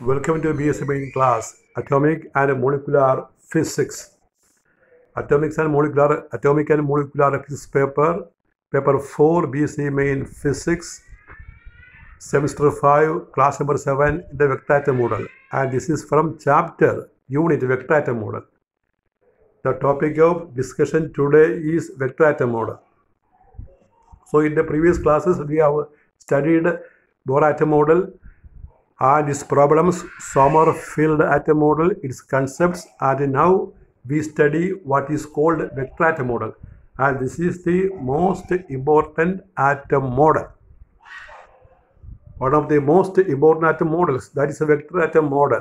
Welcome to BSc main class, Atomic and Molecular Physics. Atomics and Molecular, Atomic and Molecular Physics paper, paper 4 BSc main Physics, semester 5, class number 7, the vector atom model. And this is from chapter, unit vector atom model. The topic of discussion today is vector atom model. So in the previous classes, we have studied Bohr atom model and its problems, Sommerfeld atom model, its concepts, and now we study what is called vector atom model. And this is the most important atom model. One of the most important atom models, that is a vector atom model.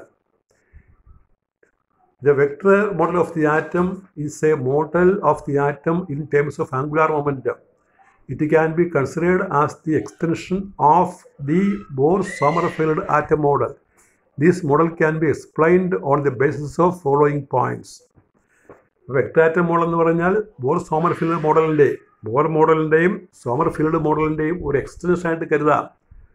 The vector model of the atom is a model of the atom in terms of angular momentum. It can be considered as the extension of the Bohr-Sommerfeld atom model. This model can be explained on the basis of following points. Vector atom model എന്ന് പറഞ്ഞാൽ Bohr Sommerfeld മോഡലിൻ്റെ Bohr മോഡലിൻ്റെയും Sommerfeld മോഡലിൻ്റെയും ഒരു extension ആയിട്ട് കരുതാം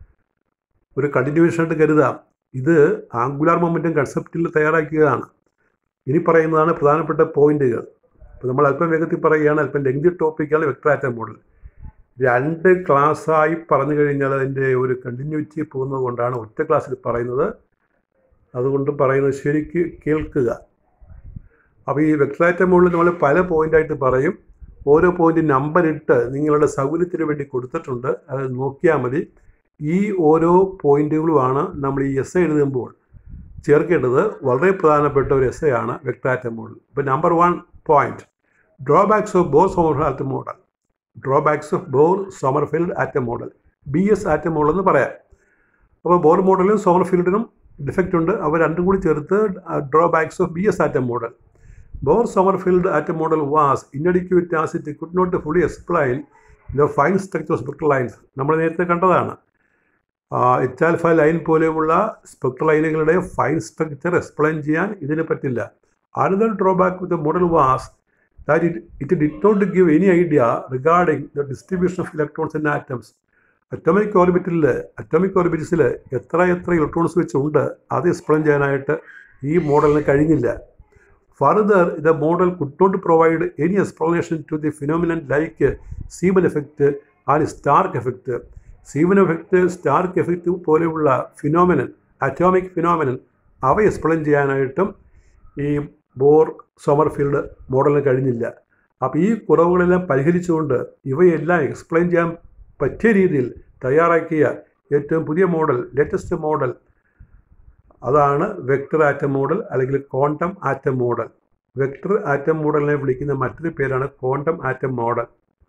ഒരു continuation ആയിട്ട് കരുതാം ഇത് ആംഗുലാർ മൊമെൻറ്റം കൺസെപ്റ്റിൽ തയ്യാറാക്കിയതാണ് ഇനി പറയുന്നതാണ് പ്രധാനപ്പെട്ട പോയിന്റുകൾ ഇപ്പോൾ നമ്മൾ അല്പം വേഗത്തിൽ പറയുകയാണ് അല്പം ലെങ്തി ടോപ്പിക്കാണ് വെക്ടർ ആറ്റം മോഡൽ രണ്ട് ക്ലാസ്സായി പറഞ്ഞു കഴിഞ്ഞാൽ അതിൻ്റെ ഒരു കണ്ടിന്യൂറ്റി പോകുന്നത് കൊണ്ടാണ് ഒറ്റ ക്ലാസ്സിൽ പറയുന്നത് അതുകൊണ്ട് പറയുന്നത് ശരിക്ക് കേൾക്കുക അപ്പോൾ ഈ വെക്ടറാറ്റം മുകളിൽ നമ്മൾ പല പോയിൻ്റായിട്ട് പറയും ഓരോ പോയിന്റ് നമ്പർ ഇട്ട് നിങ്ങളുടെ സൗകര്യത്തിന് വേണ്ടി കൊടുത്തിട്ടുണ്ട് അത് നോക്കിയാൽ മതി ഈ ഓരോ പോയിന്റുകളുമാണ് നമ്മൾ ഈ എസ് എഴുതുമ്പോൾ ചേർക്കേണ്ടത് വളരെ പ്രധാനപ്പെട്ട ഒരു എസ് ആണ് വെക്ടറാറ്റം മോഡൽ ഇപ്പോൾ number one point drawbacks of Bohr Sommerfeld model drawbacks of Bohr Sommerfeld atom model B S atom model എന്ന് പറയാം അപ്പോൾ ബോർ മോഡലും സോമർഫീൽഡിനും ഡിഫക്റ്റ് ഉണ്ട് അവ രണ്ടും കൂടി ചേർത്ത് drawbacks of B S atom model Bohr Sommerfeld atom model was inadequate as it could not fully explain the fine structure spectral lines നമ്മൾ നേരത്തെ കണ്ടതാണ് ഇറ്റാൽഫ ലൈൻ പോലെയുള്ള സ്പെക്ട്രൽ ലൈനുകളുടെ ഫൈൻ സ്ട്രക്ചർ എക്സ്പ്ലെയിൻ ചെയ്യാൻ ഇതിന് പറ്റില്ല another drawback with model was that it, it did not give any idea regarding the distribution of electrons in atoms. Atomic ഓർബിറ്റിൽ അറ്റോമിക് ഓർബിറ്റ്സിൽ എത്ര എത്ര ഇലക്ട്രോൺസ് വെച്ചുണ്ട് അത് എക്സ്പ്ലെയിൻ ചെയ്യാനായിട്ട് ഈ മോഡലിന് കഴിഞ്ഞില്ല further the model could not provide any explanation to the phenomenon like Zeeman effect and Stark effect Zeeman effect Stark effect പോലെയുള്ള ഫിനോമിനൻ അറ്റോമിക് ഫിനോമിനൻ അവ എക്സ്പ്ലെയിൻ ചെയ്യാനായിട്ടും ഈ ബോർ സോമർഫീൽഡ് മോഡലിന് കഴിഞ്ഞില്ല അപ്പോൾ ഈ കുറവുകളെല്ലാം പരിഹരിച്ചുകൊണ്ട് ഇവയെല്ലാം എക്സ്പ്ലെയിൻ ചെയ്യാൻ പറ്റിയ രീതിയിൽ തയ്യാറാക്കിയ ഏറ്റവും പുതിയ മോഡൽ ലേറ്റസ്റ്റ് മോഡൽ അതാണ് വെക്ടർ ആറ്റം മോഡൽ അല്ലെങ്കിൽ quantum atom model vector atom മോഡലിനെ വിളിക്കുന്ന മറ്റൊരു പേരാണ് ക്വാണ്ടം ആറ്റം മോഡൽ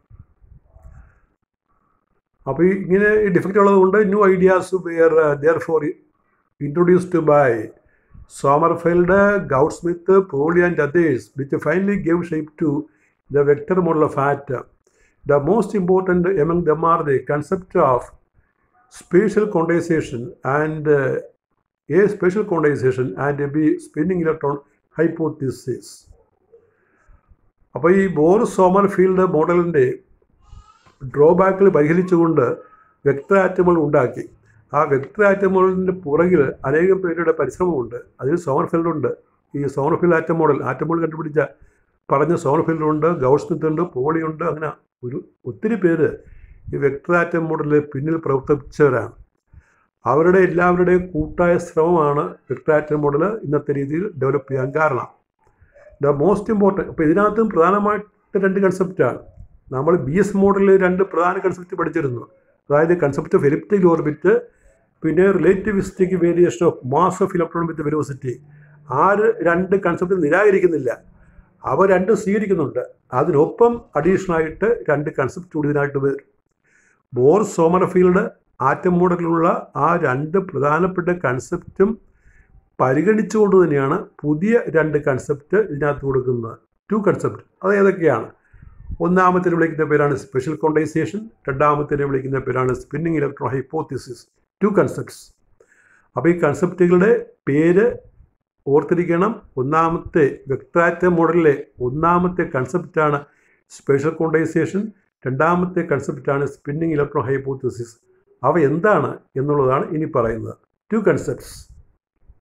അപ്പോൾ ഇങ്ങനെ ഡിഫക്റ്റ് ഉള്ളതുകൊണ്ട് new ideas were therefore introduced by Sommerfeld, Gauss-Smith, Pauli and others, which finally gave shape to the vector model of atom. The most important among them are the concept of spatial condensation and uh, A spatial condensation and B spinning electron hypothesis. അപ്പോൾ ഈ Bohr Sommerfeld മോഡലിൻ്റെ ഡ്രോബാക്കുകൾ പരിഹരിച്ചുകൊണ്ട് vector ആറ്റമുകൾ ഉണ്ടാക്കി ആ vector atom മോഡലിൻ്റെ പുറകിൽ അനേകം പേരുടെ പരിശ്രമമുണ്ട് അതിൽ സോമർഫീൽഡ് ഉണ്ട് ഈ Sommerfeld atom model atom model കണ്ടുപിടിച്ച പറഞ്ഞ സോമർഫീൽഡ് ഉണ്ട് ഗൗസ്മിത്ത് ഉണ്ട് പോളി ഉണ്ട് അങ്ങനെ ഒരു ഒത്തിരി പേര് ഈ വെക്ടർ ആറ്റം മോഡലിൽ പിന്നിൽ പ്രവർത്തിച്ചവരാണ് അവരുടെ എല്ലാവരുടെയും കൂട്ടായ ശ്രമമാണ് വെക്ടർ ആറ്റം മോഡൽ ഇന്നത്തെ രീതിയിൽ ഡെവലപ്പ് ചെയ്യാൻ കാരണം ദ മോസ്റ്റ് ഇമ്പോർട്ടൻറ്റ് അപ്പോൾ ഇതിനകത്തും പ്രധാനമായിട്ട് രണ്ട് കൺസെപ്റ്റാണ് നമ്മൾ ബി എസ് മോഡലിൽ രണ്ട് പ്രധാന കൺസെപ്റ്റ് പഠിച്ചിരുന്നു അതായത് കൺസെപ്റ്റ് ഓഫ് എലിപ്റ്റിക് ഓർബിറ്റ് പിന്നെ relativistic variation of mass of electron with velocity ആ രണ്ട് കൺസെപ്റ്റ് നിരാകരിക്കുന്നില്ല അവ രണ്ടും സ്വീകരിക്കുന്നുണ്ട് അതിനൊപ്പം അഡീഷണൽ ആയിട്ട് രണ്ട് കൺസെപ്റ്റ് കൂടി ഇതിനായിട്ട് വരും ബോർ സോമർഫീൽഡ് ആറ്റം മോഡലിലുള്ള ആ രണ്ട് പ്രധാനപ്പെട്ട കൺസെപ്റ്റും പരിഗണിച്ചുകൊണ്ട് തന്നെയാണ് പുതിയ രണ്ട് കൺസെപ്റ്റ് ഇതിനകത്ത് കൊടുക്കുന്നത് ടു കൺസെപ്റ്റ് അത് ഏതൊക്കെയാണ് ഒന്നാമത്തേന് വിളിക്കുന്ന പേരാണ് സ്പെഷ്യൽ കോണ്ടൈസേഷൻ രണ്ടാമത്തേനെ വിളിക്കുന്ന പേരാണ് spinning electron hypothesis two concepts അപ്പോൾ ഈ കൺസെപ്റ്റുകളുടെ പേര് ഓർത്തിരിക്കണം ഒന്നാമത്തെ വെക്ടാറ്റ മോഡലിലെ ഒന്നാമത്തെ കൺസെപ്റ്റാണ് സ്പെഷ്യൽ കോണ്ടൈസേഷൻ രണ്ടാമത്തെ കൺസെപ്റ്റാണ് സ്പിന്നിങ് ഇലക്ട്രോൺ ഹൈപ്പോത്തിസിസ് അവ എന്താണ് എന്നുള്ളതാണ് ഇനി പറയുന്നത് two concepts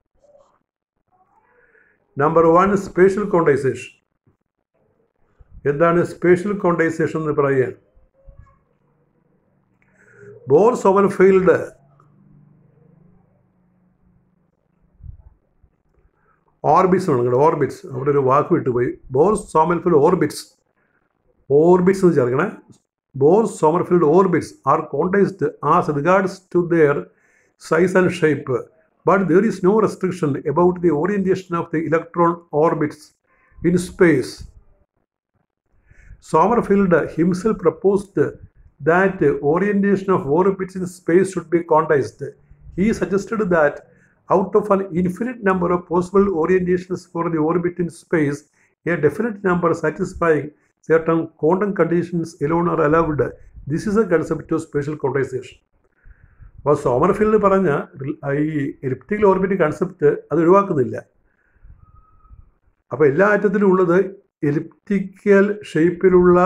number one spatial quantization എന്താണ് സ്പേഷ്യൽ കോണ്ടൈസേഷൻ എന്ന് പറയുക ബോർ സോമർഫീൽഡ് ഓർബിറ്റ്സ് ആണ് നിങ്ങളുടെ ഓർബിറ്റ്സ് അവിടെ ഒരു വാക്ക് വിട്ടുപോയി ബോർ സോമർഫീൽഡ് ഓർബിറ്റ്സ് ഓർബിറ്റ്സ് എന്ന് ചേർക്കണേ Bohr Sommerfeld orbits are quantized as regards to their size and shape, but there is no restriction about the orientation of the electron orbits in space. Sommerfeld himself proposed that orientation of orbits in space should be quantized. He suggested that out of an infinite number of possible orientations for the orbit in space, a definite number satisfying certain quantum conditions alone are allowed. This is a concept of spatial quantization. അപ്പോൾ Sommerfeld പറഞ്ഞ ഈ elliptical orbit concept അത് ഒഴിവാക്കുന്നില്ല അപ്പോൾ എല്ലാ ആറ്റത്തിലും ഉള്ളത് elliptical ഷേപ്പിലുള്ള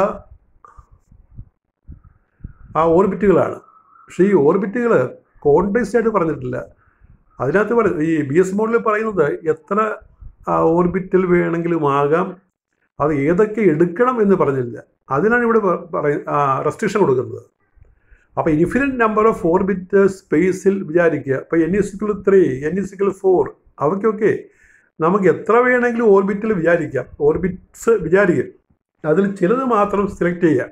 ആ ഓർബിറ്റുകളാണ് പക്ഷേ ഈ ഓർബിറ്റുകൾ കോണ്ടൈസ്ഡ് ആയിട്ട് പറഞ്ഞിട്ടില്ല അതിനകത്ത് പറ ഈ ബി എസ് മോഡലിൽ പറയുന്നത് എത്ര ഓർബിറ്റിൽ വേണമെങ്കിലും ആകാം അത് ഏതൊക്കെ എടുക്കണം എന്ന് പറഞ്ഞില്ല അതിനാണ് ഇവിടെ പറയ റെസ്ട്രിക്ഷൻ കൊടുക്കുന്നത് അപ്പോൾ ഇൻഫിനിറ്റ് നമ്പർ ഓഫ് ഓർബിറ്റ് സ്പേസിൽ വിചാരിക്കുക ഇപ്പോൾ n is equal three n is equal four അവയ്ക്കൊക്കെ നമുക്ക് എത്ര വേണമെങ്കിലും ഓർബിറ്റിൽ വിചാരിക്കാം ഓർബിറ്റ്സ് വിചാരിക്കുക അതിൽ ചിലത് മാത്രം സെലക്ട് ചെയ്യുക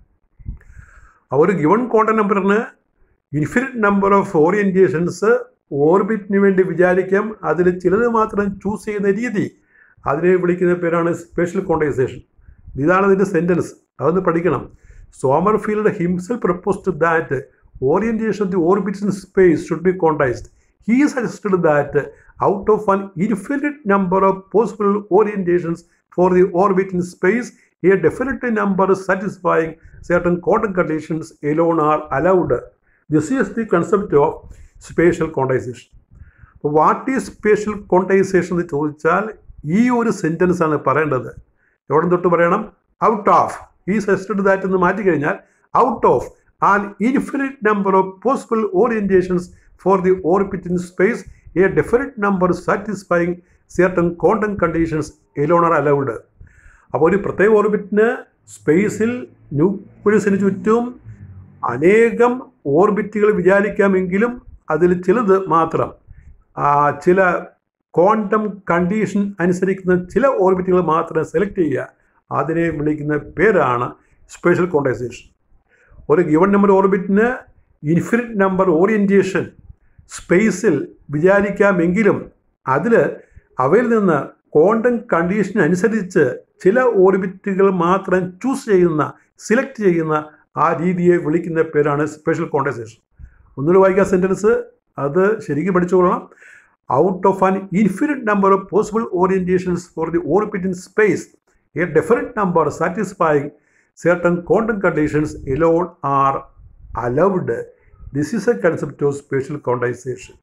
ഒരു ഗിവൺ ക്വാണ്ടം നമ്പറിന് ഇൻഫിനിറ്റ് നമ്പർ ഓഫ് ഓറിയൻറ്റേഷൻസ് ഓർബിറ്റിന് വേണ്ടി വിചാരിക്കാം അതിൽ ചിലത് മാത്രം ചൂസ് ചെയ്യുന്ന രീതി അതിനെ വിളിക്കുന്ന പേരാണ് സ്പെഷ്യൽ ക്വാണ്ടൈസേഷൻ ഇതാണ് ഇതിൻ്റെ സെൻറ്റൻസ് അതൊന്ന് പഠിക്കണം Sommerfeld himself proposed that orientation of the orbits in space should be quantized. He suggested that out of an infinite number of possible orientations for the orbit in space, a definite number satisfying certain quantum conditions alone are allowed. This is the concept of spatial quantization. What is spatial quantization എന്ന് ചോദിച്ചാൽ ഈ ഒരു sentence ആണ് പറയേണ്ടത് എവിടെ തൊട്ട് പറയണം out of ഈ സജസ്റ്റഡ് ദാറ്റ് എന്ന് മാറ്റിക്കഴിഞ്ഞാൽ out of an infinite number of possible orientations for the orbit in space a definite number satisfying certain quantum conditions alone are allowed അപ്പോൾ ഒരു പ്രത്യേക ഓർബിറ്റിന് സ്പേസിൽ ന്യൂക്ലിയസിന് ചുറ്റും അനേകം ഓർബിറ്റുകൾ വിചാരിക്കാമെങ്കിലും അതിൽ ചിലത് മാത്രം ചില ക്വാണ്ടം കണ്ടീഷൻ അനുസരിക്കുന്ന ചില ഓർബിറ്റുകൾ മാത്രം സെലക്ട് ചെയ്യുക അതിനെ വിളിക്കുന്ന പേരാണ് സ്പെഷ്യൽ ക്വാണ്ടൈസേഷൻ ഒരു ഗിവൺ നമ്പർ ഓർബിറ്റിന് ഇൻഫിനിറ്റ് നമ്പർ ഓറിയൻറ്റേഷൻ സ്പേസിൽ വിചാരിക്കാമെങ്കിലും അതിൽ അവയിൽ നിന്ന് ക്വാണ്ടം കണ്ടീഷൻ അനുസരിച്ച് ചില ഓർബിറ്റുകൾ മാത്രം ചൂസ് ചെയ്യുന്ന സിലക്ട് ചെയ്യുന്ന ആ രീതിയെ വിളിക്കുന്ന പേരാണ് സ്പെഷ്യൽ ക്വാണ്ടൈസേഷൻ ഒന്നുകൂടി വായിക്കുക സെൻറ്റൻസ് അത് ശരിക്കും പഠിച്ചുകൊള്ളണം out of an infinite number of possible orientations for the orbit in space a definite number satisfying certain quantum conditions alone are allowed. This is a concept of spatial quantization.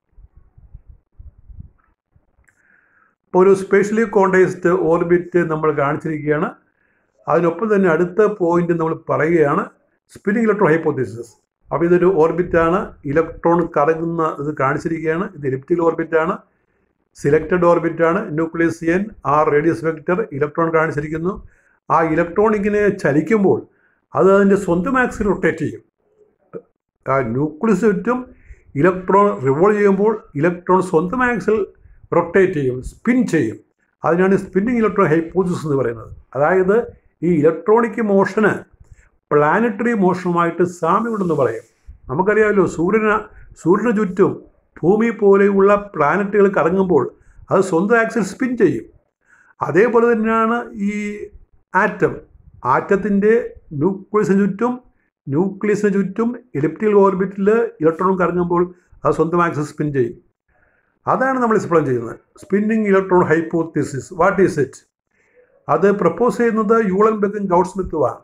ഇപ്പോൾ ഒരു specially quantised orbit നമ്മൾ കാണിച്ചിരിക്കുകയാണ് അതിനൊപ്പം തന്നെ അടുത്ത point നമ്മൾ പറയുകയാണ് spinning electron hypothesis അപ്പോൾ ഇതൊരു ഓർബിറ്റാണ് ഇലക്ട്രോൺ കറങ്ങുന്ന ഇത് കാണിച്ചിരിക്കുകയാണ് ഇത് എലിപ്റ്റിക്കൽ ഓർബിറ്റാണ് സിലക്റ്റഡ് ഓർബിറ്റാണ് ന്യൂക്ലിയസിയൻ ആർ റേഡിയസ് വെക്റ്റർ ഇലക്ട്രോൺ കാണിച്ചിരിക്കുന്നു ആ ഇലക്ട്രോൺ ഇങ്ങനെ ചലിക്കുമ്പോൾ അത് അതിൻ്റെ സ്വന്തം ആക്സിൽ റൊട്ടേറ്റ് ചെയ്യും ആ ന്യൂക്ലിയസ് ചുറ്റും ഇലക്ട്രോൺ റിവോൾവ് ചെയ്യുമ്പോൾ ഇലക്ട്രോൺ സ്വന്തം ആക്സിൽ റൊട്ടേറ്റ് ചെയ്യും സ്പിൻ ചെയ്യും അതിനാണ് സ്പിന്നിങ് ഇലക്ട്രോൺ ഹൈപ്പോസിസ് എന്ന് പറയുന്നത് അതായത് ഈ ഇലക്ട്രോണിക് മോഷന് പ്ലാനറ്ററി മോഷനുമായിട്ട് സാമ്യമുണ്ടെന്ന് പറയും നമുക്കറിയാമല്ലോ സൂര്യന് സൂര്യന് ചുറ്റും ഭൂമി പോലെയുള്ള പ്ലാനറ്റുകൾ കറങ്ങുമ്പോൾ അത് സ്വന്തം ആക്സിൽ സ്പിൻ ചെയ്യും അതേപോലെ തന്നെയാണ് ഈ ആറ്റം ആറ്റത്തിൻ്റെ ന്യൂക്ലിയസിന് ചുറ്റും ന്യൂക്ലിയസിന് ചുറ്റും എലിപ്റ്റിക്കൽ ഓർബിറ്റിൽ ഇലക്ട്രോൺ കറങ്ങുമ്പോൾ അത് സ്വന്തം ആക്സിൽ സ്പിൻ ചെയ്യും അതാണ് നമ്മൾ എക്സ്പ്ലെയിൻ ചെയ്യുന്നത് spinning electron hypothesis what is it അത് പ്രപ്പോസ് ചെയ്യുന്നത് യൂളൻബെഗും ഗൗഡ്സ്മിത്തുമാണ്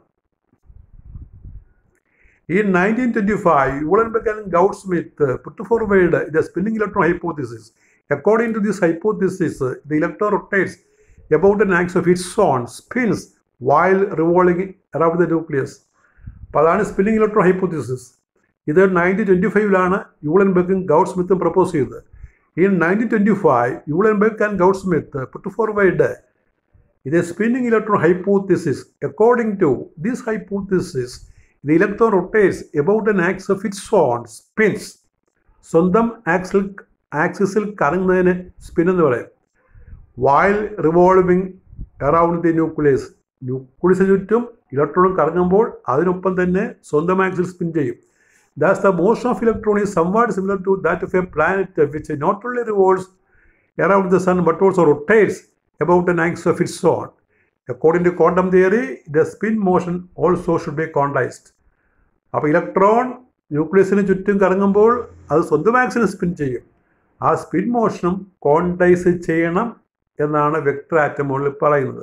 In 1925, Uhlenbeck and Gaudsmith put forward the spinning electron hypothesis. According to this hypothesis, the electron rotates about an axis of its own, spins while revolving around the nucleus. അപ്പോൾ അതാണ് spinning electron hypothesis ഇത് nineteen twenty ഫൈവിലാണ് യൂളൻബെക്കും ഗൗഡ് സ്മിത്തും propose ചെയ്തത് In 1925, Eulenberg and Gauss-Smith put forward the spinning electron hypothesis. According to this hypothesis, the electron rotates about an axis of its own, spins. സ്വന്തം axle ആക്സിസിൽ കറങ്ങുന്നതിന് spin എന്ന് പറയും while revolving around the nucleus ന്യൂക്ലിയസിന് ചുറ്റും electron കറങ്ങുമ്പോൾ അതിനൊപ്പം തന്നെ സ്വന്തം ആക്സിൽ സ്പിൻ ചെയ്യും thus the motion of electron is somewhat similar to that of a planet which not only revolves around the sun but also rotates about an axis of its own. According to quantum theory, the spin motion also should be quantized. അപ്പോൾ electron ന്യൂക്ലിയസിന് ചുറ്റും കറങ്ങുമ്പോൾ അത് സ്വന്തം ആക്സിന് spin ചെയ്യും ആ spin മോഷനും quantise ചെയ്യണം എന്നാണ് വെക്ടർ ആറ്റമുകളിൽ പറയുന്നത്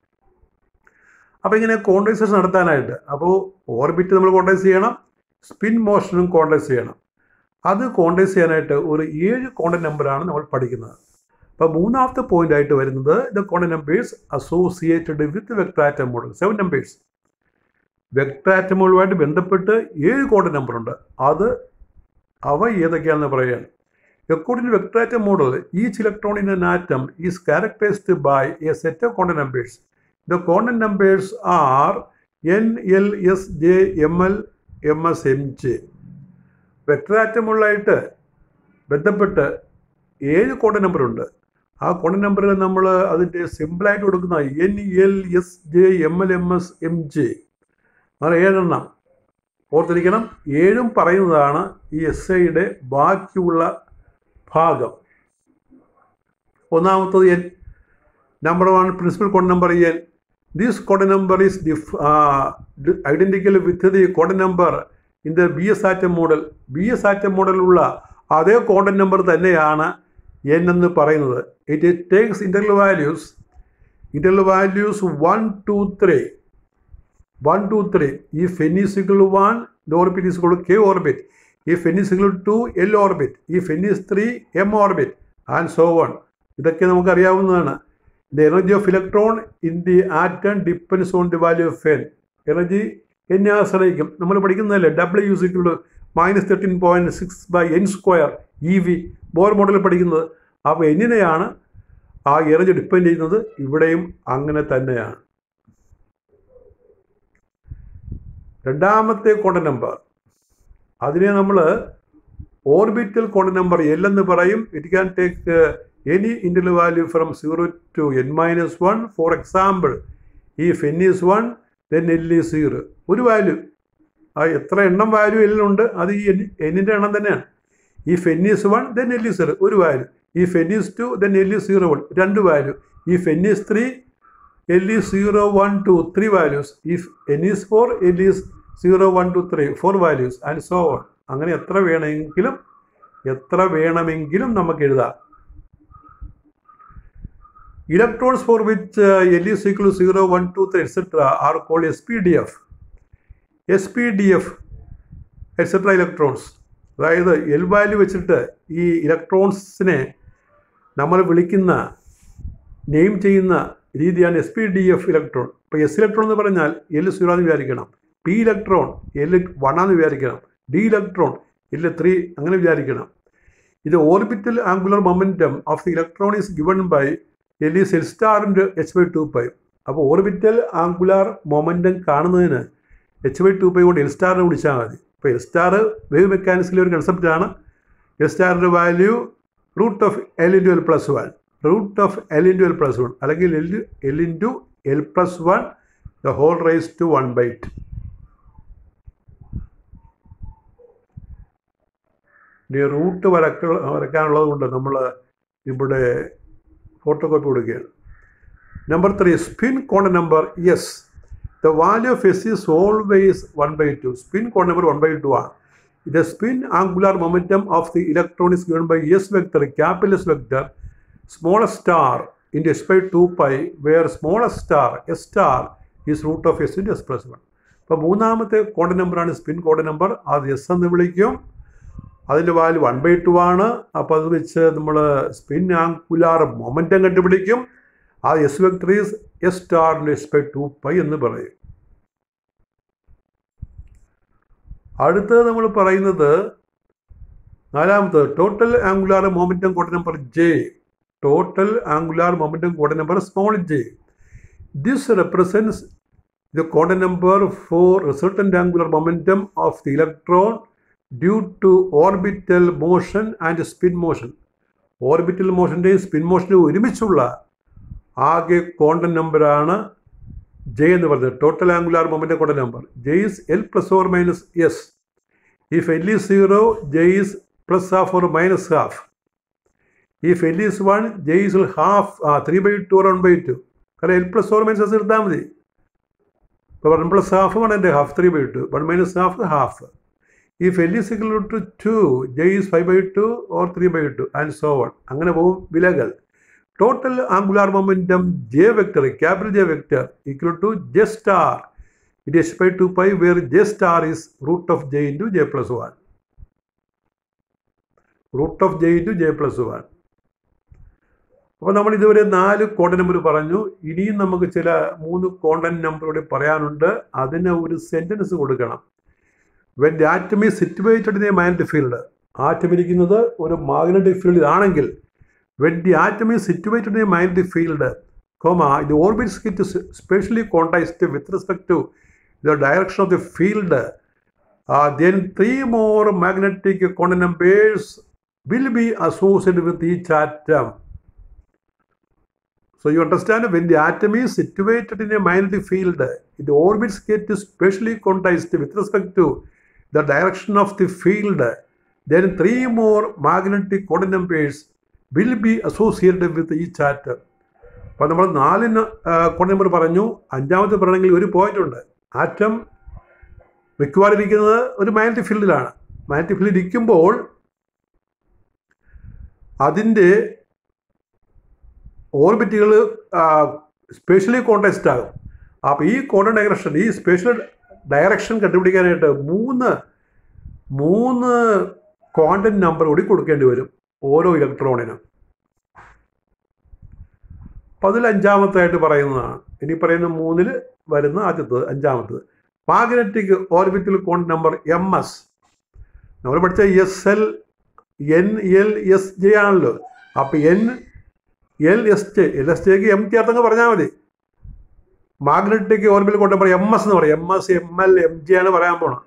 അപ്പോൾ ഇങ്ങനെ ക്വാണ്ടൈസേഷൻ നടത്താനായിട്ട് അപ്പോൾ ഓർബിറ്റ് നമ്മൾ ക്വാണ്ടൈസ് ചെയ്യണം സ്പിൻ മോഷനും ക്വാണ്ടൈസ് ചെയ്യണം അത് ക്വാണ്ടൈസ് ചെയ്യാനായിട്ട് ഒരു ഏഴ് കോണ്ടൻ നമ്പറാണ് നമ്മൾ പഠിക്കുന്നത് അപ്പോൾ മൂന്നാമത്തെ പോയിന്റ് ആയിട്ട് വരുന്നത് the quantum numbers associated with vector atom model seven numbers vector atom മോഡലുമായിട്ട് ബന്ധപ്പെട്ട് ഏഴ് കോണ്ടൻ നമ്പറുണ്ട് അത് അവ ഏതൊക്കെയാണെന്ന് പറയുകയാണ് according to vector atom model each electron in an atom is characterized by a set of quantum numbers the quantum numbers are n L S j m L m S m j വെക്ടറാറ്റമുള്ളായിട്ട് ബന്ധപ്പെട്ട് ഏഴ് code നമ്പറുണ്ട് ആ code നമ്പറിൽ നമ്മൾ അതിൻ്റെ സിമ്പിളായിട്ട് കൊടുക്കുന്ന n L S j m L m S m j അങ്ങനെ ഏഴെണ്ണം ഓർത്തിരിക്കണം ഏഴും പറയുന്നതാണ് ഈ എസ് ഐയുടെ ബാക്കിയുള്ള ഭാഗം ഒന്നാമത്തത് n number one principal quantum number n this quantum number is ഡിഫ് identical with the quantum number in the B S atom model B S atom മോഡലുള്ള അതേ കോണ്ടൻ നമ്പർ തന്നെയാണ് എൻ എന്ന് പറയുന്നത് it takes interval values interval values one two three one two three if n is equal to one orbit is equal to K orbit if n is equal to L orbit if n is three M orbit and so on ഇതൊക്കെ നമുക്കറിയാവുന്നതാണ് the energy of electron in the atom depends on the value of n energy എന്നെ ആശ്രയിക്കും നമ്മൾ പഠിക്കുന്നതല്ലേ W യൂസിക്കുള്ള minus thirteen point six by n square e V Bohr മോഡലിൽ പഠിക്കുന്നത് അപ്പോൾ എന്നിനെയാണ് ആ എനർജി ഡിപ്പെൻഡ് ചെയ്യുന്നത് ഇവിടെയും അങ്ങനെ തന്നെയാണ് രണ്ടാമത്തെ കോണ്ട നമ്പർ അതിനെ നമ്മൾ ഓർബിറ്റൽ കോണ്ട നമ്പർ എൽ എന്ന് പറയും it can take any interval value from zero to n minus one for example if n is one then l is zero ഒരു വാല്യൂ ആ എത്ര എണ്ണം വാല്യൂ എല്ലിനുണ്ട് അത് ഈ എൻ എന്നിൻ്റെ എണ്ണം തന്നെയാണ് if n is one then l is zero ഒരു value if n is two then l is zero one രണ്ട് value if n is three l is zero one two three values if n is four l is zero one two three four values and so on അങ്ങനെ എത്ര വേണമെങ്കിലും എത്ര വേണമെങ്കിലും നമുക്ക് എഴുതാം electrons for which l is equal zero one two three etcetera are called as p d f s p d f etcetera electrons അതായത് l value വെച്ചിട്ട് ഈ ഇലക്ട്രോൺസിനെ നമ്മൾ വിളിക്കുന്ന നെയിം ചെയ്യുന്ന രീതിയാണ് s p d f electron ഇപ്പോൾ s electron എന്ന് പറഞ്ഞാൽ എൽ സീറോ എന്ന് വിചാരിക്കണം പി ഇലക്ട്രോൺ എൽ വണ്ണാന്ന് വിചാരിക്കണം ഡി ഇലക്ട്രോൺ എൽ ത്രീ അങ്ങനെ വിചാരിക്കണം ഇത് orbital angular momentum of the electron is given by l is l സ്റ്റാറിൻ്റെ എച്ച് ബൈ ടു പൈ അപ്പോൾ ഓർബിറ്റൽ ആംഗുലാർ മൊമെൻറ്റം കാണുന്നതിന് എച്ച് ബൈ ടു പൈ കൊണ്ട് എൽ സ്റ്റാറിനെ വിളിച്ചാൽ മതി ഇപ്പോൾ എൽ സ്റ്റാർ വേവ് മെക്കാനിക്സിലെ ഒരു കൺസെപ്റ്റാണ് എൽ സ്റ്റാറിൻ്റെ value root of l into l plus one root of l into l plus one അല്ലെങ്കിൽ l l into l plus one the whole raise to one by two ഇനി root വരക്ക വരയ്ക്കാനുള്ളത് കൊണ്ട് നമ്മൾ ഇവിടെ ഫോട്ടോ കോപ്പി കൊടുക്കുകയാണ് number three spin quantum number s the value of s is always one by two spin quantum number one by two ആണ് the spin angular momentum of the electron is given by s vector capital s vector smallest star into s by 2 pi where smallest star s star is root of s into s plus 1 അപ്പോൾ മൂന്നാമത്തെ quantum നമ്പറാണ് spin quantum number അത് s എന്ന് വിളിക്കും അതിൻ്റെ value one by two ആണ് അപ്പോൾ അത് വെച്ച് നമ്മൾ സ്പിൻ ആംഗുലാർ മൊമെൻറ്റം കണ്ടുപിടിക്കും ആ എസ് വെക്ടറീസ് എസ് സ്റ്റാറിൻ്റെ എസ് ബൈ ടു പൈ എന്ന് പറയും അടുത്തത് നമ്മൾ പറയുന്നത് നാലാമത്തത് total angular momentum quantum number j total angular momentum quantum number small j this represents the coordinate number for resultant angular momentum of the electron due to orbital motion and spin motion. Orbital മോഷൻ്റെയും spin മോഷൻ്റെയും ഒരുമിച്ചുള്ള ആകെ quantum നമ്പറാണ് j എന്ന് പറയുന്നത് total angular moment quantum number j is l plus or minus s if l is zero j is plus half or minus half if l is one j is half three by two or one by two കാരണം l plus or minus s എടുത്താൽ മതി ഇപ്പോൾ one plus half one and half three by two one minus half half if l is equal to two j is five by two or three by two and so on അങ്ങനെ പോകും വിലകൾ total angular momentum j vector capital j vector equal to j star it s by two pi where j star is root of j into j plus one root of j into j plus one അപ്പോൾ നമ്മൾ ഇതുവരെ നാല് കോണ്ടൻ number പറഞ്ഞു ഇനിയും നമുക്ക് ചില മൂന്ന് കോണ്ടൻ number കൂടി പറയാനുണ്ട് അതിന് ഒരു സെൻറ്റൻസ് കൊടുക്കണം when the atom is situated in a magnetic field atom ഇരിക്കുന്നത് ഒരു മാഗ്നറ്റിക് ഫീൽഡിൽ ആണെങ്കിൽ when the atom is situated in a magnetic field comma the orbits get spatially quantized with respect to the direction of the field then three more magnetic quantum numbers will be associated with each atom So you understand when the atom is situated in a magnetic field, the orbits get specially quantized with respect to the direction of the field. Then three more magnetic coordinate numbers will be associated with each atom. അപ്പോൾ നമ്മൾ നാലിന് code number പറഞ്ഞു അഞ്ചാമത്തെ പറയണമെങ്കിൽ ഒരു point ഉണ്ട് atom മിക്കവാറും ഇരിക്കുന്നത് ഒരു മാഗ്നറ്റിക് ഫീൽഡിലാണ് മാഗ്നറ്റിക് ഫീൽഡിൽ ഇരിക്കുമ്പോൾ അതിൻ്റെ ഓർബിറ്റുകൾ സ്പെഷ്യലി കോൺടാക്സ്റ്റ് ആകും അപ്പോൾ ഈ കോണ്ടൻ ഡയറക്ഷൻ ഈ സ്പെഷ്യൽ ഡയറക്ഷൻ കണ്ടുപിടിക്കാനായിട്ട് മൂന്ന് മൂന്ന് ക്വാണ്ടൻ നമ്പർ കൂടി കൊടുക്കേണ്ടി വരും ഓരോ ഇലക്ട്രോണിനും അപ്പോൾ അതിൽ അഞ്ചാമത്തായിട്ട് പറയുന്നതാണ് ഇനി പറയുന്ന മൂന്നിൽ വരുന്ന ആദ്യത്തത് അഞ്ചാമത്തത് magnetic orbital quantum number M S നമ്മൾ പഠിച്ച S L N L S J ആണല്ലോ അപ്പോൾ N L S J L S ജെക്ക് എം ചേർത്തങ്ങ് പറഞ്ഞാൽ മതി magnetic orbital quantum number M S എന്ന് പറയും M S M L M G ആണ് പറയാൻ പോണം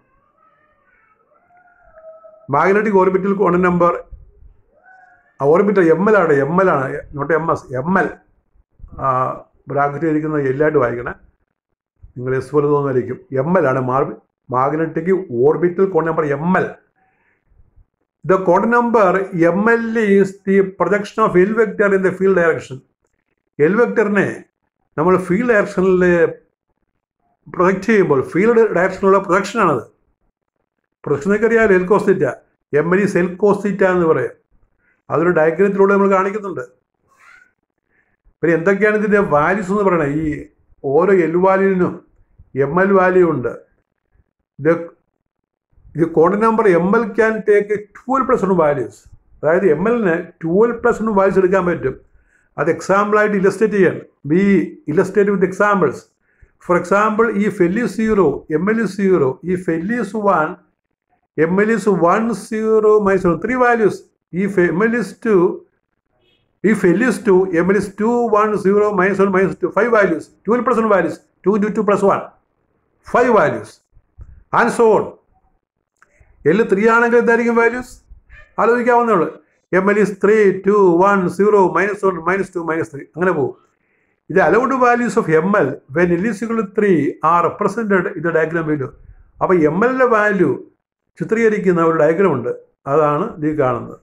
magnetic orbital quantum number orbital M L ആണ് എം എൽ ആണ് not M S M L bracket ഇരിക്കുന്ന എല്ലായിട്ട് വായിക്കണേ നിങ്ങൾ എസ് പോലെ തോന്നുമായിരിക്കും എം എൽ ആണ് magnetic orbital quantum number M L the quantum number M L is the projection of L vector in the field direction L വെക്ടറിനെ നമ്മൾ field ഡയറക്ഷനിൽ പ്രൊജക്റ്റ് ചെയ്യുമ്പോൾ ഫീൽഡ് ഡയറക്ഷനിലുള്ള പ്രൊജക്ഷനാണത് പ്രൊജക്ഷനൊക്കെ അറിയാമല്ലോ L cos theta M L is L cos theta എന്ന് പറയും അതൊരു ഡയഗ്രത്തിലൂടെ നമ്മൾ കാണിക്കുന്നുണ്ട് പിന്നെ എന്തൊക്കെയാണ് ഇതിൻ്റെ വാല്യൂസ് എന്ന് പറയണത് ഈ ഓരോ എൽ വാല്യൂവിനും എം എൽ വാല്യൂ ഉണ്ട് ഇത് ഇത് quantum number M L can take twelve plus one values അതായത് എം എല്ലിന് ട്വൽവ് പ്ലസ് വൺ വാല്യൂസ് എടുക്കാൻ പറ്റും അത് എക്സാമ്പിളായിട്ട് ഇലസ്ട്രേറ്റ് ചെയ്യാൻ be illustrate with examples for example ഈ ഫെല്ലി zero M L is zero ഈ ഫെല്ലീസ് one M L is one zero minus one three values ഈ M L is two If L is 2, ML is 2, 1, 0, minus 1, minus 2, 5 values, 12 plus 1 values, 2 into 2 plus 1, 5 values, and so on. L 3 ആണെങ്കിൽ എന്തായിരിക്കും values ആലോചിക്കാവുന്നേ ഉള്ളൂ M L is three two one zero minus one minus two minus three അങ്ങനെ പോകും ഇത് allowed values of M L when L ഇസികൾ three are represented ഇത് diagram value അപ്പോൾ എം എല്ലിൻ്റെ വാല്യൂ ചിത്രീകരിക്കുന്ന ഒരു ഡയഗ്രാം ഉണ്ട് അതാണ് ഇത് കാണുന്നത്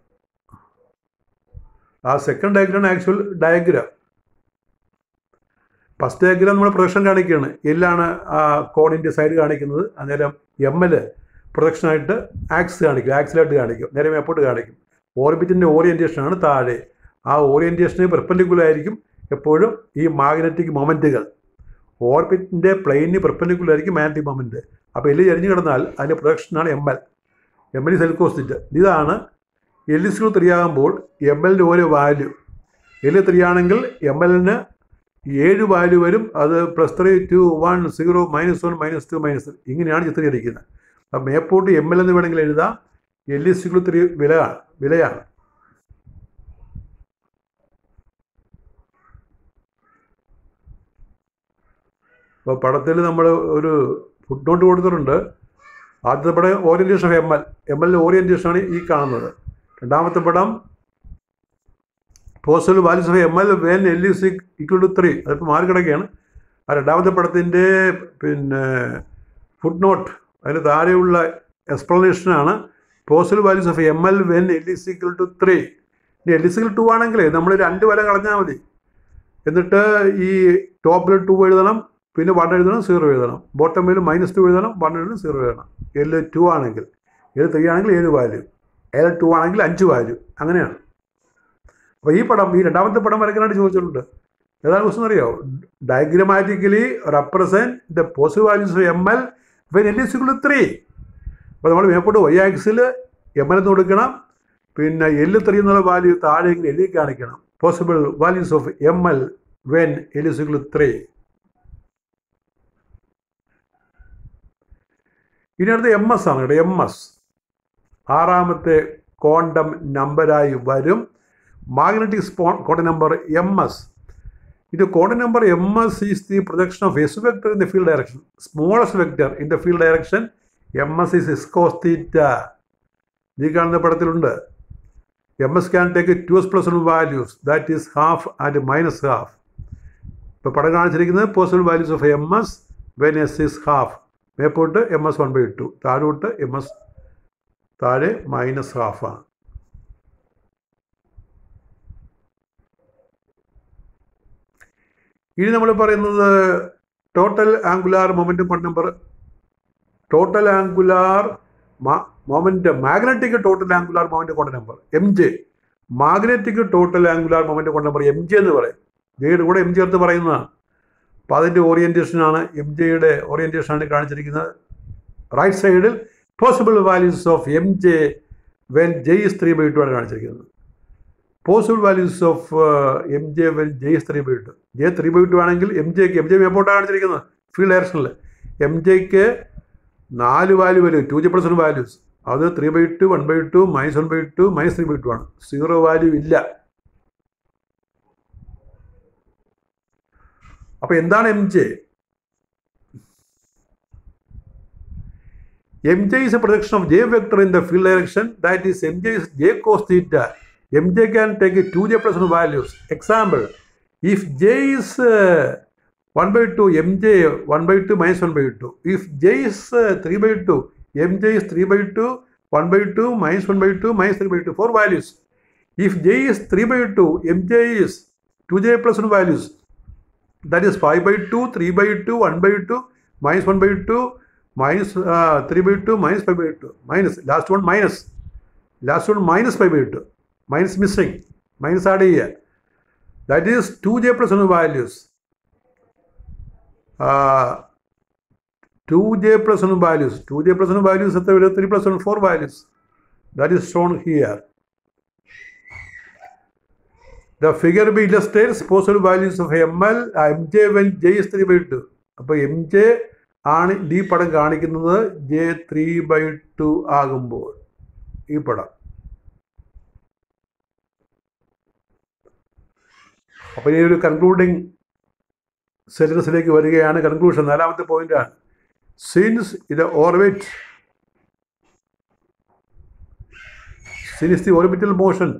ആ second diagram actual diagram first diagram നമ്മൾ പ്രൊജക്ഷൻ കാണിക്കുകയാണ് എല്ലാണ് ആ കോണിൻ്റെ സൈഡ് കാണിക്കുന്നത് അന്നേരം എം എൽ പ്രൊജക്ഷനായിട്ട് ആക്സ് കാണിക്കും ആക്സിലായിട്ട് കാണിക്കും നേരെ മേപ്പോട്ട് കാണിക്കും ഓർബിറ്റിൻ്റെ ഓറിയൻറ്റേഷനാണ് താഴെ ആ ഓറിയൻറ്റേഷന് പെർപ്പൻഡിക്കുലർ ആയിരിക്കും എപ്പോഴും ഈ മാഗ്നറ്റിക് മൊമെൻറ്റുകൾ ഓർബിറ്റിൻ്റെ പ്ലെയിനിന് പെർപ്പൻഡിക്കുലർ ആയിരിക്കും മാഗ്നറ്റിക് മൊമെൻറ്റ് അപ്പോൾ എല്ല് ചരിഞ്ഞ് കിടന്നാൽ അതിൻ്റെ പ്രൊജക്ഷനാണ് എം എൽ എം എൽ സെൽക്കോസിറ്റ് ഇതാണ് എൽ ഇസ് ത്രീ ആകുമ്പോൾ എം എല്ലിൻ്റെ ഓരോ വാല്യൂ എൽ ത്രീ ആണെങ്കിൽ എം എല്ലിന് ഏഴ് വാല്യൂ വരും അത് plus three two one zero minus one minus two minus three ഇങ്ങനെയാണ് ചിത്രീകരിക്കുന്നത് അപ്പം മേപ്പോട്ട് എം എൽ എന്ന് വേണമെങ്കിൽ എഴുതാം എൽ ഇ സിക്കൾ ത്രീ വിലയാണ് വിലയാണ് അപ്പോൾ പടത്തിൽ നമ്മൾ ഒരു ഫുഡ് നോട്ട് കൊടുത്തിട്ടുണ്ട് ആദ്യത്തെ പടം orientation of M L M L ഓറിയൻറ്റേഷനാണ് ഈ കാണുന്നത് രണ്ടാമത്തെ പടം possible values of M L when L is equal to three അതിപ്പോൾ മാറി കിടക്കുകയാണ് ആ രണ്ടാമത്തെ പടത്തിൻ്റെ പിന്നെ ഫുഡ് നോട്ട് അതിന് താഴെയുള്ള എക്സ്പ്ലനേഷനാണ് possible values of M L when L is equal to three ഇനി എൽ ഇ സിക്വൽ ടു ആണെങ്കിൽ നമ്മൾ രണ്ട് വല കളഞ്ഞാൽ മതി എന്നിട്ട് ഈ ടോപ്പിൽ ടു എഴുതണം പിന്നെ വൺ എഴുതണം സീറോ എഴുതണം ബോട്ടമിൽ മൈനസ് ടു എഴുതണം വൺ എഴുതണം സീറോ എഴുതണം എൽ ടു ആണെങ്കിൽ എൽ ത്രീ ആണെങ്കിൽ ഏഴ് വാല്യൂ എൽ ടു ആണെങ്കിൽ അഞ്ച് വാല്യൂ അങ്ങനെയാണ് അപ്പോൾ ഈ പടം ഈ രണ്ടാമത്തെ പടം വരയ്ക്കാനായിട്ട് ചോദിച്ചിട്ടുണ്ട് ഏതാണ് ക്വസ്റ്റൻ അറിയോ diagrammatically represent the positive values of M L when L is equal three അപ്പോൾ നമ്മൾ മേപ്പോട്ട് വൈ ആക്സിൽ എം എൽ എന്ന് കൊടുക്കണം പിന്നെ എല്ല് ത്രീ എന്നുള്ള വാല്യൂ താഴെ ഇങ്ങനെ എല്ലി കാണിക്കണം possible values of M L when L is equal three ഇനി അടുത്ത് എം എസ് ആണ് കേട്ടോ എം എസ് ആറാമത്തെ ക്വാണ്ടം നമ്പരായി വരും മാഗ്നറ്റിക് സ്പോ കോട്ട നമ്പർ എം എസ് ഇത് quantum number M S is the projection of S vector in the field direction smallest vector in the field direction M S is S cos theta ഈ കാണുന്ന പടത്തിലുണ്ട് M S can take two S plus one values that is half and minus half ഇപ്പോൾ പടം കാണിച്ചിരിക്കുന്നത് possible values of M S when S is half മേപ്പോട്ട് M S one by two താഴോട്ട് M S താഴെ minus ഹാഫാണ് ഇനി നമ്മൾ പറയുന്നത് total angular momentum quantum number total angular momentum magnetic total angular momentum quantum number M J magnetic total angular momentum quantum number M J എന്ന് പറയും ജെയുടെ കൂടെ എം ജെ എടുത്ത് പറയുന്നതാണ് അപ്പോൾ അതിൻ്റെ ഓറിയൻറ്റേഷനാണ് എം ജെയുടെ ഓറിയൻറ്റേഷനാണ് കാണിച്ചിരിക്കുന്നത് റൈറ്റ് സൈഡിൽ possible values of M J when J is three by two ആണ് കാണിച്ചിരിക്കുന്നത് possible values of M J when J is three by two J three by two ആണെങ്കിൽ എം ജെക്ക് എം ജെ മേപ്പോട്ടാണ് കാണിച്ചിരിക്കുന്നത് field ഡയറക്ഷനിൽ M ജെക്ക് നാല് വാല്യൂ വരും two J plus one values അത് three by two one by two minus one by two minus three by two ആണ് സീറോ വാല്യൂ ഇല്ല അപ്പോൾ എന്താണ് M J mj is a projection of j vector in the field direction that is mj is j cos theta mj can take 2j plus 1 values example if j is uh, 1 by 2 mj 1 by 2 minus 1 by 2 if j is uh, 3 by 2 mj is 3 by 2 1 by 2 minus 1 by 2 minus 3 by 2 4 values if j is 3 by 2 mj is 2j plus 1 values that is 5 by 2 3 by 2 1 by 2 minus 1 by 2 minus uh, 3 by 2 minus 5 by 2 minus last one minus last one minus 5 by 2 minus missing minus add ചെയ്യുക that is 2j plus 1 values uh, 2j plus 1 values 2j plus 1 values എത്ര വരും 3 plus 1 4 values that is shown here the figure b illustrates possible values of ml mj when j is 3 by 2 അപ്പോൾ M J ആണ് ഈ പടം കാണിക്കുന്നത് J three by to ആകുമ്പോൾ ഈ പടം അപ്പോൾ ഈ ഒരു കൺക്ലൂഡിങ് സെൻറ്റൻസിലേക്ക് വരികയാണ് കൺക്ലൂഷൻ നാലാമത്തെ പോയിന്റാണ് സിൻസ് ഇത് orbit since the orbital motion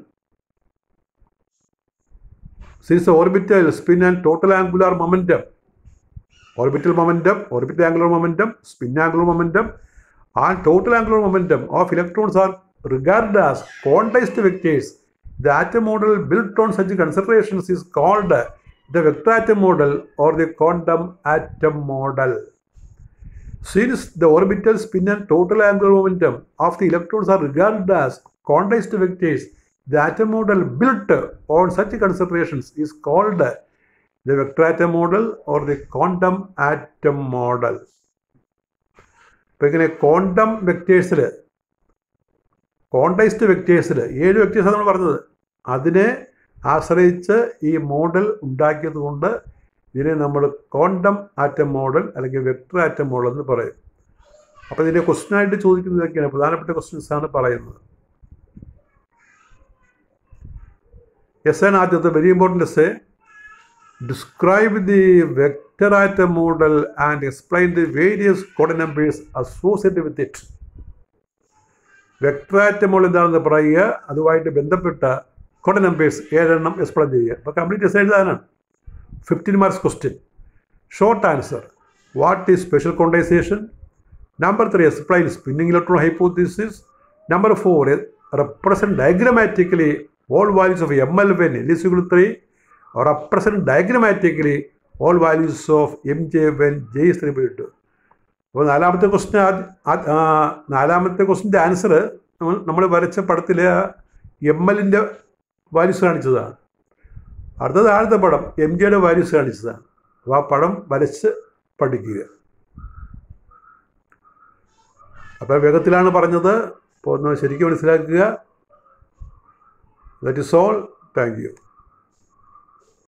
since orbital spin and total angular momentum orbital momentum, orbital angular momentum, spin angular momentum, and total angular momentum of electrons are regarded as quantized vectors. The atom model built on such considerations is called the vector atom model or the quantum atom model. Since the orbital spin and total angular momentum of the electrons are regarded as quantized vectors, the atom model built on such considerations is called the vector atom model or the quantum atom model. ഇപ്പം ഇങ്ങനെ quantum വെക്റ്റേഴ്സിൽ quantised വെക്റ്റേഴ്സിൽ ഏഴ് വെക്റ്റേഴ്സാണ് നമ്മൾ പറഞ്ഞത് അതിനെ ആശ്രയിച്ച് ഈ model ഉണ്ടാക്കിയത് കൊണ്ട് ഇതിനെ നമ്മൾ ക്വാണ്ടം ആറ്റം മോഡൽ അല്ലെങ്കിൽ വെക്ടർ ആറ്റം മോഡൽ എന്ന് പറയും അപ്പോൾ ഇതിൻ്റെ ക്വസ്റ്റ്യനായിട്ട് ചോദിക്കുന്നതൊക്കെയാണ് പ്രധാനപ്പെട്ട ക്വസ്റ്റ്യൻസ് ആണ് പറയുന്നത് എസ് എൻ ആദ്യത്തെ very important S A describe the vector atom model and explain the various quantum numbers associated with it vector atom model എന്താണെന്ന് പറയുക അതുമായിട്ട് ബന്ധപ്പെട്ട കോഡ് നമ്പേഴ്സ് ഏഴെണ്ണം എക്സ്പ്ലെയിൻ ചെയ്യുക അപ്പോൾ കംപ്ലീറ്റ് എസ് എഴുതാനാണ് fifteen marks question short answer what is spatial quantization number three explain spinning electron hypothesis number four represent diagrammatically all values of ML when L is equal to 3 or represent diagrammatically all values of MJ when J is 3 by 2. അപ്പോൾ നാലാമത്തെ ക്വസ്റ്റിന് നാലാമത്തെ ക്വസ്റ്റിൻ്റെ answer നമ്മൾ വരച്ച പടത്തിൽ M എല്ലിൻ്റെ values കാണിച്ചതാണ് അടുത്ത താഴത്തെ പടം എം ജിയുടെ വാല്യൂസ് കാണിച്ചതാണ് അപ്പോൾ ആ പടം വരച്ച് പഠിക്കുക അപ്പോൾ വേഗത്തിലാണ് പറഞ്ഞത് അപ്പോൾ ഒന്ന് ശരിക്കും മനസ്സിലാക്കുക that is all thank U